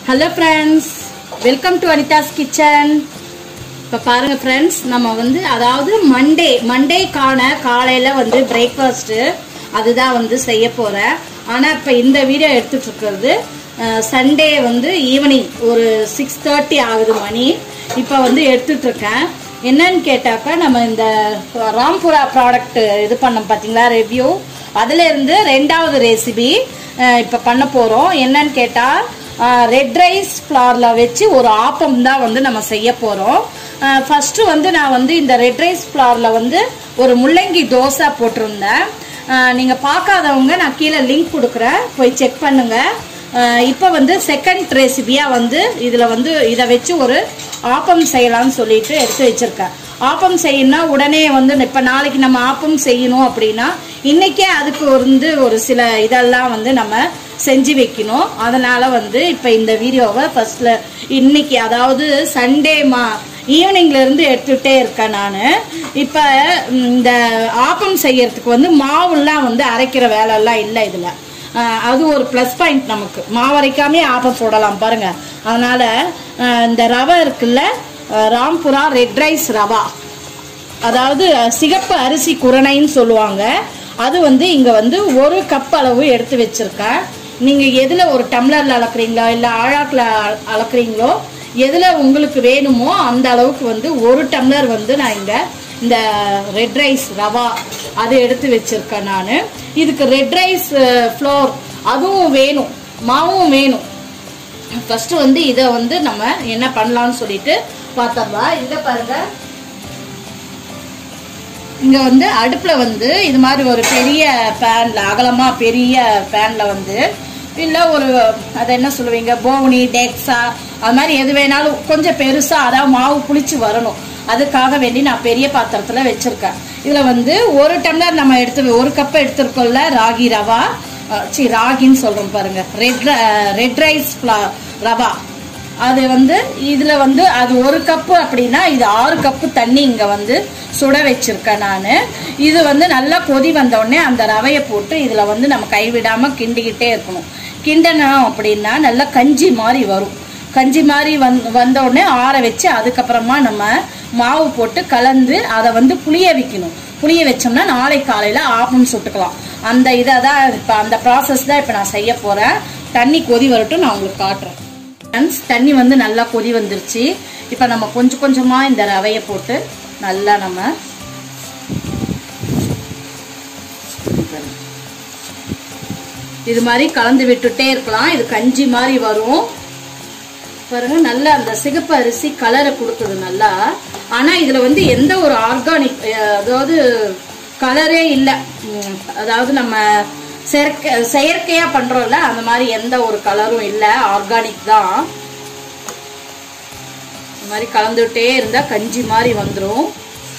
hello friends welcome to Anitha's kitchen இப்போ பாருங்க friends நம்ம வந்து அதாவது மண்டே மண்டேக்கான காலையில் வந்து பிரேக்ஃபாஸ்ட்டு அதுதான் வந்து செய்ய போகிறேன் ஆனால் இப்போ இந்த வீடியோ எடுத்துட்டு இருக்கிறது சண்டே வந்து ஈவினிங் ஒரு சிக்ஸ் தேர்ட்டி ஆகுது மணி இப்போ வந்து எடுத்துட்டு இருக்கேன் என்னன்னு கேட்டாக்கா நம்ம இந்த ராம்புரா ப்ராடக்ட் இது பண்ணோம் பார்த்தீங்களா ரிவ்யூ அதுல இருந்து ரெண்டாவது ரெசிபி இப்போ பண்ண போகிறோம் என்னன்னு கேட்டால் ரெட் ரைஸ் ஃப்ளாரில் வச்சு ஒரு ஆப்பம் தான் வந்து நம்ம செய்ய போகிறோம் ஃபஸ்ட்டு வந்து நான் வந்து இந்த ரெட் ரைஸ் ஃப்ளாரில் வந்து ஒரு முள்ளங்கி தோசை போட்டிருந்தேன் நீங்கள் பார்க்காதவங்க நான் கீழே லிங்க் கொடுக்குறேன் போய் செக் பண்ணுங்கள் இப்போ வந்து செகண்ட் ரெசிபியாக வந்து இதில் வந்து இதை வச்சு ஒரு ஆப்பம் செய்யலாம்னு சொல்லிட்டு எடுத்து வச்சுருக்கேன் ஆப்பம் செய்யணும்னா உடனே வந்து இப்போ நாளைக்கு நம்ம ஆப்பம் செய்யணும் அப்படின்னா இன்றைக்கே அதுக்கு வந்து ஒரு சில இதெல்லாம் வந்து நம்ம செஞ்சு வைக்கணும் அதனால் வந்து இப்போ இந்த வீடியோவை ஃபஸ்ட்டில் இன்னைக்கு அதாவது சண்டே மா ஈவினிங்லேருந்து எடுத்துகிட்டே இருக்கேன் நான் இப்போ இந்த ஆப்பம் செய்யறதுக்கு வந்து மாவுலாம் வந்து அரைக்கிற வேலைலாம் இல்லை இதில் அது ஒரு ப்ளஸ் பாயிண்ட் நமக்கு மாவரைக்காமே ஆப்பம் போடலாம் பாருங்க அதனால இந்த ரவை இருக்குல்ல ராம்புரா ரெட் ரைஸ் ரவா அதாவது சிகப்பு அரிசி குரணைன்னு சொல்லுவாங்க அது வந்து இங்கே வந்து ஒரு கப் அளவு எடுத்து வச்சிருக்கேன் நீங்கள் எதில் ஒரு டம்ளரில் அளக்குறீங்களோ இல்லை ஆழாக்கில் அளக்குறீங்களோ எதில் உங்களுக்கு வேணுமோ அந்த அளவுக்கு வந்து ஒரு டம்ளர் வந்து நான் இங்கே இந்த ரெட் ரைஸ் ரவா அதை எடுத்து வச்சிருக்கேன் நான் இதுக்கு ரெட் ரைஸ் ஃப்ளோர் அதுவும் வேணும் மாவும் வேணும் ஃபர்ஸ்ட் வந்து இதை வந்து நம்ம என்ன பண்ணலாம்னு சொல்லிட்டு பார்த்தோம்னா இதை பாருங்க இங்க வந்து அடுப்புல வந்து இது மாதிரி ஒரு பெரிய பேன்ல அகலமா பெரிய பேன்ல வந்து இல்லை ஒரு அதை என்ன சொல்லுவீங்க போவனி டெக்ஸா அது மாதிரி எது வேணாலும் கொஞ்சம் பெருசா அதாவது மாவு புளிச்சு வரணும் அதுக்காக வேண்டி நான் பெரிய பாத்திரத்துல வச்சிருக்கேன் இதுல வந்து ஒரு டம்ளர் நம்ம எடுத்து ஒரு கப் எடுத்திருக்கோம்ல ராகி ரவா சி ராகின்னு சொல்றோம் பாருங்க ரெட் ரெட் ரைஸ் ரவா அது வந்து இதுல வந்து அது ஒரு கப்பு அப்படின்னா இது ஆறு கப்பு தண்ணி இங்க வந்து சுட வச்சிருக்கேன் நான் இது வந்து நல்லா கொதி வந்தோடனே அந்த ரவையை போட்டு இதுல வந்து நம்ம கைவிடாம கிண்டிக்கிட்டே இருக்கணும் கிண்டணும் அப்படின்னா நல்லா கஞ்சி மாதிரி வரும் கஞ்சி மாதிரி வந் வந்த உடனே ஆற வச்சு அதுக்கப்புறமா நம்ம மாவு போட்டு கலந்து அதை வந்து புளிய வைக்கணும் புளிய வச்சோம்னா நாளை காலையில ஆப்பம் சுட்டுக்கலாம் அந்த இதை தான் இப்போ அந்த ப்ராசஸ் தான் இப்போ நான் செய்ய போறேன் தண்ணி கொதி வரட்டும் நான் உங்களுக்கு காட்டுறேன் ஃப்ரெண்ட்ஸ் தண்ணி வந்து நல்லா கொதி வந்துருச்சு இப்போ நம்ம கொஞ்சம் கொஞ்சமாக இந்த ரவையை போட்டு நல்லா நம்ம இது மாதிரி கலந்து விட்டுட்டே இருக்கலாம் இது கஞ்சி மாதிரி வரும் பாருங்க நல்லா அந்த சிகப்பு அரிசி கலரை கொடுக்குது நல்லா ஆனா இதுல வந்து எந்த ஒரு ஆர்கானிக் அதாவது கலரே இல்லை அதாவது நம்ம செயற்கை செயற்கையா பண்றோம்ல அந்த மாதிரி எந்த ஒரு கலரும் இல்லை ஆர்கானிக் தான் இந்த மாதிரி கலந்துட்டே இருந்தா கஞ்சி மாதிரி வந்துடும்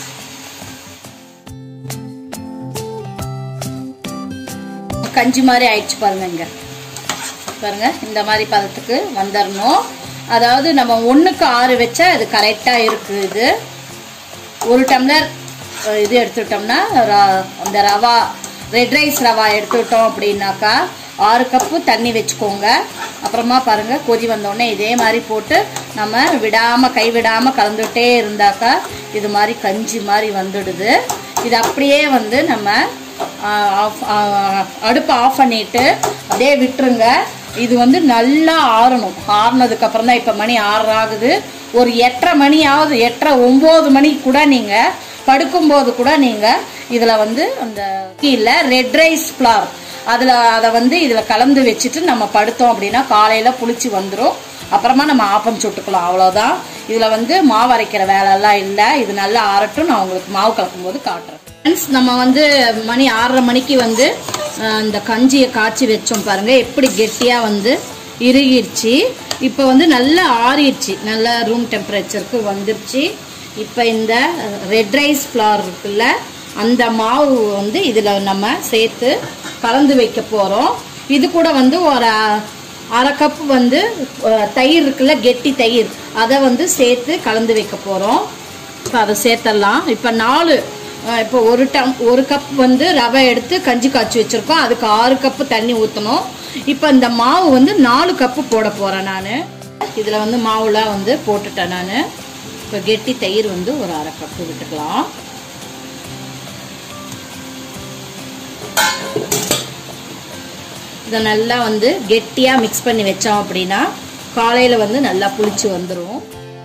கஞ்சி மாதிரி ஆயிடுச்சு பாருங்க இங்க பாருங்க இந்த மாதிரி பதத்துக்கு வந்துடணும் அதாவது நம்ம ஒன்றுக்கு ஆறு வச்சா இது கரெக்டாக இருக்குது இது ஒரு டம்ளர் இது எடுத்துட்டோம்னா அந்த ரவா ரெட் ரைஸ் ரவா எடுத்துக்கிட்டோம் அப்படின்னாக்கா ஆறு கப்பு தண்ணி வச்சுக்கோங்க அப்புறமா பாருங்க கொதி வந்தோடனே இதே மாதிரி போட்டு நம்ம விடாம கை விடாம கலந்துட்டே இருந்தாக்கா இது மாதிரி கஞ்சி மாதிரி வந்துடுது இது அப்படியே வந்து நம்ம அடுப்பை ஆஃப் பண்ணிட்டு அப்படியே விட்டுருங்க இது வந்து நல்லா ஆறணும் ஆறுனதுக்கு அப்புறம் தான் இப்போ மணி ஆறு ஆகுது ஒரு எட்டரை மணியாவது எட்டரை ஒம்பது மணிக்கு கூட நீங்கள் படுக்கும்போது கூட நீங்கள் இதில் வந்து அந்த கீழே ரெட் ரைஸ் ஃப்ளார் அதில் அதை வந்து இதில் கலந்து வச்சுட்டு நம்ம படுத்தோம் அப்படின்னா காலையில் புளிச்சு வந்துடும் அப்புறமா நம்ம ஆப்பம் சுட்டுக்கலாம் அவ்வளோதான் இதில் வந்து மாவு அரைக்கிற வேலைலாம் இல்லை இது நல்லா ஆறட்டும் நான் உங்களுக்கு மாவு கலக்கும் போது காட்டுறேன் ஃப்ரெண்ட்ஸ் நம்ம வந்து மணி ஆறரை மணிக்கு வந்து இந்த கஞ்சியை காய்ச்சி வச்சோம் பாருங்க எப்படி கெட்டியாக வந்து இறுகிடுச்சு இப்போ வந்து நல்லா ஆறிடுச்சு நல்லா ரூம் டெம்பரேச்சருக்கு வந்துருச்சு இப்போ இந்த ரெட் ரைஸ் ஃப்ளார் இருக்குல்ல அந்த மாவு வந்து இதில் நம்ம சேர்த்து கலந்து வைக்க போகிறோம் இது கூட வந்து ஒரு அரை கப் வந்து தயிர் இருக்குல்ல கெட்டி தயிர் அதை வந்து சேர்த்து கலந்து வைக்க போகிறோம் இப்போ அதை சேர்த்துடலாம் இப்போ நாலு இப்போ ஒரு டம் ஒரு கப் வந்து ரவை எடுத்து கஞ்சி காய்ச்சி வச்சுருக்கோம் அதுக்கு ஆறு கப்பு தண்ணி ஊற்றணும் இப்போ இந்த மாவு வந்து நாலு கப்பு போட போகிறேன் நான் இதில் வந்து மாவுலாம் வந்து போட்டுட்டேன் நான் இப்போ கெட்டி தயிர் வந்து ஒரு அரை கப்பு விட்டுக்கலாம் இதை நல்லா வந்து கெட்டியாக மிக்ஸ் பண்ணி வச்சோம் அப்படின்னா காலையில் வந்து நல்லா புளிச்சு வந்துடும்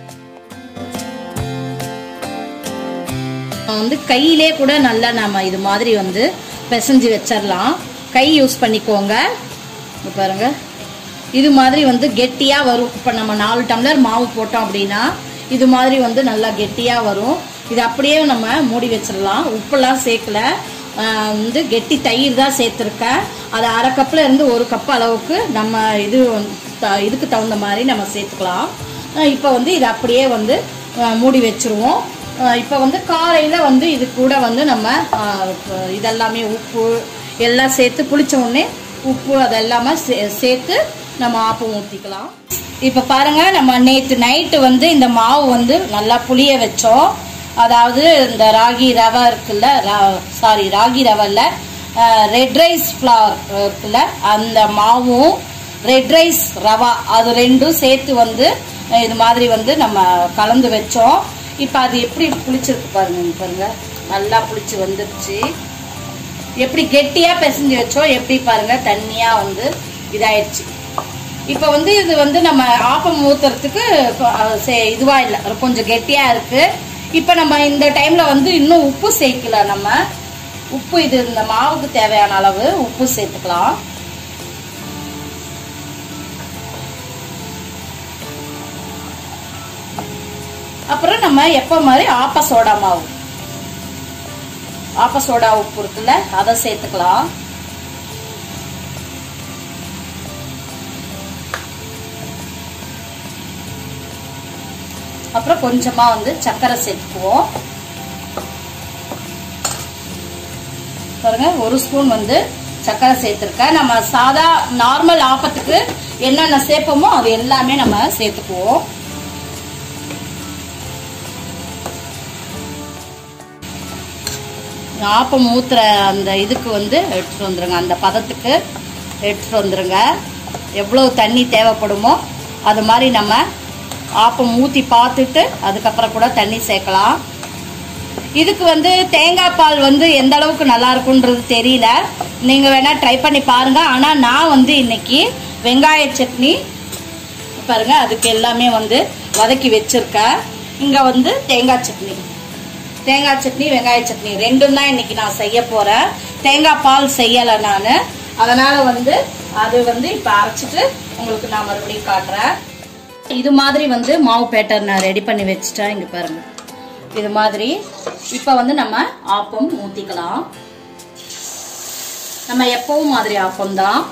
வந்து கையிலே கூட நல்லா நம்ம இது மாதிரி வந்து பிசைஞ்சு வச்சிடலாம் கை யூஸ் பண்ணிக்கோங்க இங்க பாருங்க இது மாதிரி வந்து கெட்டியாக வரும் இப்போ நம்ம நாலு டம்ளர் மாவு போட்டோம் அப்படின்னா இது மாதிரி வந்து நல்லா கெட்டியாக வரும் இது அப்படியே நம்ம மூடி வச்சிடலாம் உப்பெல்லாம் சேர்க்கல ஆஹ் வந்து கெட்டி தயிர் தான் சேர்த்துருக்கேன் அது அரை கப்பில் இருந்து ஒரு கப் அளவுக்கு நம்ம இது த- இதுக்கு தகுந்த மாதிரி நம்ம சேர்த்துக்கலாம் இப்போ வந்து இது அப்படியே வந்து ஆஹ் மூடி வச்சிருவோம் இப்போ வந்து காலையில் வந்து இது கூட வந்து நம்ம ஆஹ் இப்ப இதெல்லாமே உப்பு எல்லாம் சேர்த்து புளிச்ச உடனே உப்பு அதெல்லாமே சே- சேர்த்து நம்ம ஆப்பம் ஊற்றிக்கலாம் இப்போ பாருங்க நம்ம நேற்று நைட்டு வந்து இந்த மாவு வந்து நல்லா புளிய வச்சோம் அதாவது இந்த ராகி ரவை இருக்குல்ல சாரி ராகி ரவைல ரெட் ரைஸ் ஃப்ளவர் இருக்குல்ல அந்த மாவும் ரெட் ரைஸ் ரவா அது ரெண்டும் சேர்த்து வந்து அஹ், இது மாதிரி வந்து நம்ம கலந்து வச்சோம் இப்போ அது எப்படி புளிச்சிருக்கு பாருங்க இங்க பாருங்க நல்லா புளிச்சு வந்துருச்சு எப்படி கெட்டியா பிசைஞ்சு வச்சோம் எப்படி பாருங்க தண்ணியா வந்து இதாயிடுச்சு இப்போ வந்து இது வந்து நம்ம ஆப்பம் ஊத்துறதுக்கு கொ- அஹ் சே- இதுவா இல்லை கொஞ்சம் கெட்டியா இருக்கு இப்போ நம்ம இந்த டைம்ல வந்து இன்னும் உப்பு சேர்க்கல நம்ம உப்பு இது இந்த மாவுக்கு தேவையான அளவு உப்பு சேர்த்துக்கலாம் அப்புறம் நம்ம எப்போ மாதிரி ஆப்ப சோடா மாவு ஆப்ப சோடா உப்பு இருக்குல்ல அதை சேர்த்துக்கலாம் அப்புறம் கொஞ்சமா வந்து சர்க்கரை சேர்த்துக்குவோம் பாருங்க ஒரு ஸ்பூன் வந்து சர்க்கரை சேர்த்துருக்கேன் நம்ம சாதா நார்மல் ஆப்பத்துக்கு என்னென்ன சேர்ப்போமோ அது எல்லாமே நம்ம சேர்த்துக்குவோம் ஆப்பம் ஊத்துற அந்த இதுக்கு வந்து எடுத்துட்டு வந்துருங்க அந்த பதத்துக்கு எடுத்துட்டு வந்துருங்க எவ்வளவு தண்ணி தேவைப்படுமோ அது மாதிரி நம்ம ஆப்பம் ஊற்றி பார்த்துட்டு அதுக்கப்புறம் கூட தண்ணி சேர்க்கலாம் இதுக்கு வந்து தேங்காய் பால் வந்து எந்த அளவுக்கு நல்லா இருக்குன்றது தெரியல நீங்க வேணா ட்ரை பண்ணி பாருங்க ஆனா நான் வந்து இன்னைக்கு வெங்காய சட்னி பாருங்க அதுக்கு எல்லாமே வந்து வதக்கி வச்சிருக்கேன் இங்க வந்து தேங்காய் சட்னி தேங்காய் சட்னி வெங்காய சட்னி ரெண்டும் தான் இன்னைக்கு நான் செய்ய போறேன் தேங்காய் பால் செய்யலை நான் அதனால வந்து அது வந்து இப்போ அரைச்சிட்டு உங்களுக்கு நான் மறுபடியும் காட்டுறேன் இது மாதிரி வந்து மாவு பேட்டர் நான் ரெடி பண்ணி வச்சுட்டேன் இங்க பாருங்க இது மாதிரி இப்போ வந்து நம்ம ஆப்பம் ஊத்திக்கலாம் நம்ம எப்பவும் மாதிரி ஆப்பம் தான்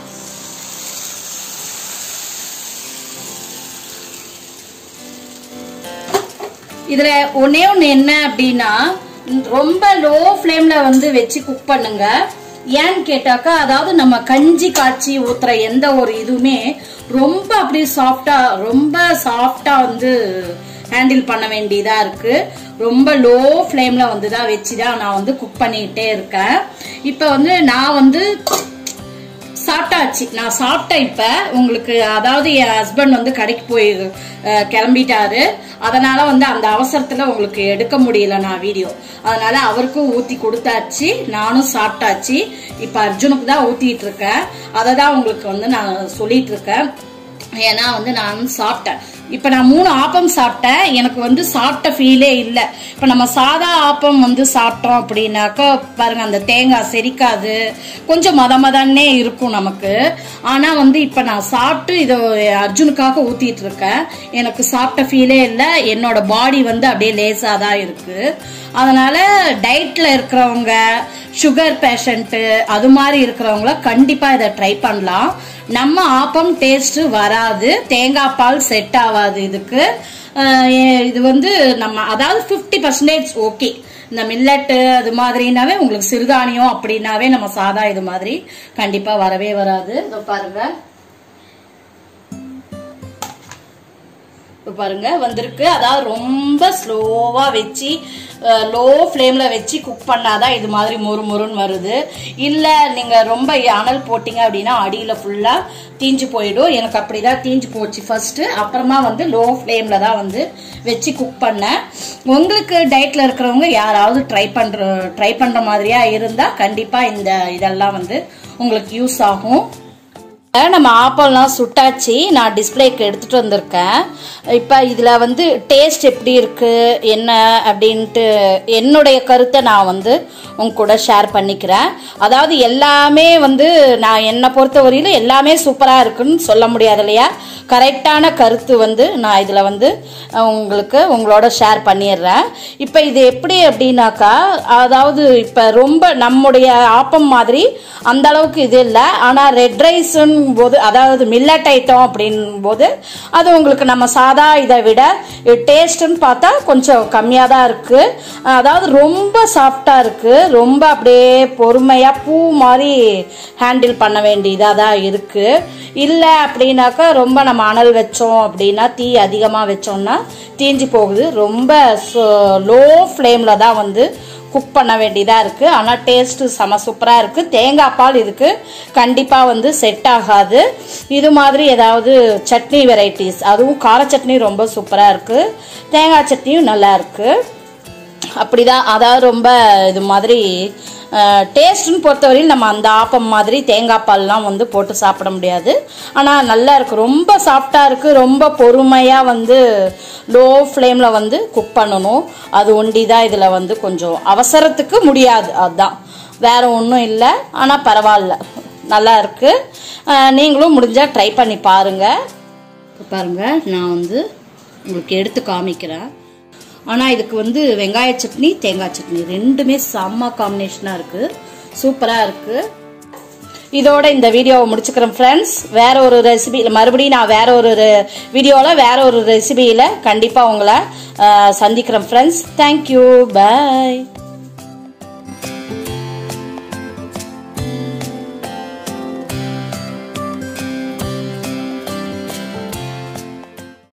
இதுல ஒன்னே ஒண்ணு என்ன அப்படின்னா ரொம்ப லோ ஃப்ளேம்ல வந்து வச்சு குக் பண்ணுங்க ஏன்னு கேட்டாக்கா அதாவது நம்ம கஞ்சி காய்ச்சி ஊத்துற எந்த ஒரு இதுவுமே ரொம்ப அப்படியே சாஃப்டா ரொம்ப சாஃப்டா வந்து ஹேண்டில் பண்ண வேண்டியதா இருக்கு ரொம்ப லோ ஃப்ளேம்ல வந்து தான் வச்சு தான் நான் வந்து குக் பண்ணிக்கிட்டே இருக்கேன் இப்போ வந்து நான் வந்து சாப்பிட்டாச்சு நான் சாப்பிட்டேன் இப்ப உங்களுக்கு அதாவது என் ஹஸ்பண்ட் வந்து கடைக்கு போய் அஹ், கிளம்பிட்டாரு அதனால வந்து அந்த அவசரத்துல உங்களுக்கு எடுக்க முடியல நான் வீடியோ அதனால அவருக்கும் ஊத்தி கொடுத்தாச்சு நானும் சாப்பிட்டாச்சு இப்ப அர்ஜுனுக்கு தான் ஊத்திட்டு இருக்கேன் அதை தான் உங்களுக்கு வந்து நான் சொல்லிட்டு இருக்கேன் ஏன்னா வந்து நான் சாப்பிட்டேன் இப்ப நான் மூணு ஆப்பம் சாப்பிட்டேன் எனக்கு வந்து சாப்பிட்ட ஃபீலே இல்லை இப்ப நம்ம சாதா ஆப்பம் வந்து சாப்பிட்டோம் அப்படின்னாக்கா பாருங்க அந்த தேங்காய் செரிக்காது கொஞ்சம் மத மதன்னே இருக்கும் நமக்கு ஆனா வந்து இப்ப நான் சாப்பிட்டு இதை அர்ஜுனுக்காக ஊத்திட்டு இருக்கேன் எனக்கு சாப்பிட்ட ஃபீலே இல்லை என்னோட பாடி வந்து அப்படியே லேசா தான் இருக்கு அதனால டயட்ல இருக்கிறவங்க சுகர் பேஷண்ட்டு அது மாதிரி இருக்கிறவங்கள கண்டிப்பா இதை ட்ரை பண்ணலாம் நம்ம ஆப்பம் டேஸ்ட் வராது தேங்காய் பால் செட் ஆகாது இதுக்கு அஹ் இது வந்து நம்ம அதாவது ஃபிஃப்டி பர்சன்டேஜ் ஓகே இந்த மில்லட்டு அது மாதிரினாவே உங்களுக்கு சிறுதானியம் அப்படின்னாவே நம்ம சாதா இது மாதிரி கண்டிப்பா வரவே வராது இதோ பாருங்க இப்போ பாருங்க வந்திருக்கு அதாவது ரொம்ப ஸ்லோவா வச்சு லோ ஃப்ளேம்ல வச்சு குக் பண்ணாதான் இது மாதிரி மொறு மொறுன்னு வருது இல்ல நீங்க ரொம்ப அனல் போட்டீங்க அப்படின்னா அடியில ஃபுல்லா தீஞ்சு போயிடும் எனக்கு அப்படிதான் தீஞ்சு போச்சு ஃபர்ஸ்ட் அப்புறமா வந்து லோ ஃப்ளேம்ல தான் வந்து வச்சு குக் பண்ணேன் உங்களுக்கு டயட்ல இருக்கிறவங்க யாராவது ட்ரை பண்ற ட்ரை பண்ற மாதிரியா இருந்தா கண்டிப்பா இந்த இதெல்லாம் வந்து உங்களுக்கு யூஸ் ஆகும் நம்ம ஆப்பம்லாம் சுட்டாச்சு நான் டிஸ்பிளேக்கு எடுத்துட்டு வந்திருக்கேன் இப்போ இதில் வந்து டேஸ்ட் எப்படி இருக்கு என்ன அப்படின்ட்டு என்னுடைய கருத்தை நான் வந்து உங்க கூட ஷேர் பண்ணிக்கிறேன் அதாவது எல்லாமே வந்து நான் என்னை பொறுத்த வரையிலும் எல்லாமே சூப்பராக இருக்குன்னு சொல்ல முடியாது இல்லையா கரெக்டான கருத்து வந்து நான் இதில் வந்து உங்களுக்கு உங்களோட ஷேர் பண்ணிடுறேன் இப்போ இது எப்படி அப்படின்னாக்கா அதாவது இப்போ ரொம்ப நம்முடைய ஆப்பம் மாதிரி அந்த அளவுக்கு இது இல்லை ஆனால் ரெட் ரைஸ்ன்னு போது அதாவது மில்லட் ஐட்டம் அப்படின் போது அது உங்களுக்கு நம்ம சாதா இதை விட டேஸ்ட்டுன்னு பார்த்தா கொஞ்சம் கம்மியாக தான் இருக்குது அதாவது ரொம்ப சாஃப்டாக இருக்குது ரொம்ப அப்படியே பொறுமையாக பூ மாதிரி ஹேண்டில் பண்ண வேண்டியதாக தான் இருக்குது இல்லை அப்படின்னாக்கா ரொம்ப நம்ம அனல் வச்சோம் அப்படின்னா தீ அதிகமாக வச்சோம்னா தீஞ்சு போகுது ரொம்ப லோ ஃப்ளேமில் தான் வந்து குக் பண்ண வேண்டியதாக இருக்குது ஆனால் டேஸ்ட்டு செம சூப்பராக இருக்குது தேங்காய் பால் இதுக்கு கண்டிப்பாக வந்து செட் ஆகாது இது மாதிரி ஏதாவது சட்னி வெரைட்டிஸ் அதுவும் கார சட்னி ரொம்ப சூப்பராக இருக்குது தேங்காய் சட்னியும் நல்லா இருக்குது அப்படிதான் அதாவது ரொம்ப இது மாதிரி டேஸ்ட்னு பொறுத்தவரையில் நம்ம அந்த ஆப்பம் மாதிரி தேங்காய் பால்லாம் வந்து போட்டு சாப்பிட முடியாது ஆனால் நல்லா இருக்குது ரொம்ப சாஃப்டாக இருக்குது ரொம்ப பொறுமையாக வந்து லோ ஃப்ளேமில் வந்து குக் பண்ணணும் அது ஒண்டி தான் இதில் வந்து கொஞ்சம் அவசரத்துக்கு முடியாது அதுதான் வேற ஒன்றும் இல்லை ஆனால் பரவாயில்ல நல்லா இருக்குது நீங்களும் முடிஞ்சால் ட்ரை பண்ணி பாருங்கள் பாருங்கள் நான் வந்து உங்களுக்கு எடுத்து காமிக்கிறேன் ஆனால் இதுக்கு வந்து வெங்காய சட்னி தேங்காய் சட்னி ரெண்டுமே செம்ம காம்பினேஷனாக இருக்குது சூப்பராக இருக்குது இதோட இந்த வீடியோவை முடிச்சுக்கிறேன் ஃப்ரெண்ட்ஸ் வேற ஒரு ரெசிபி மறுபடியும் நான் வேற ஒரு வீடியோவில் வேற ஒரு ரெசிபியில் கண்டிப்பாக உங்களை சந்திக்கிறேன் ஃப்ரெண்ட்ஸ் தேங்க்யூ பாய்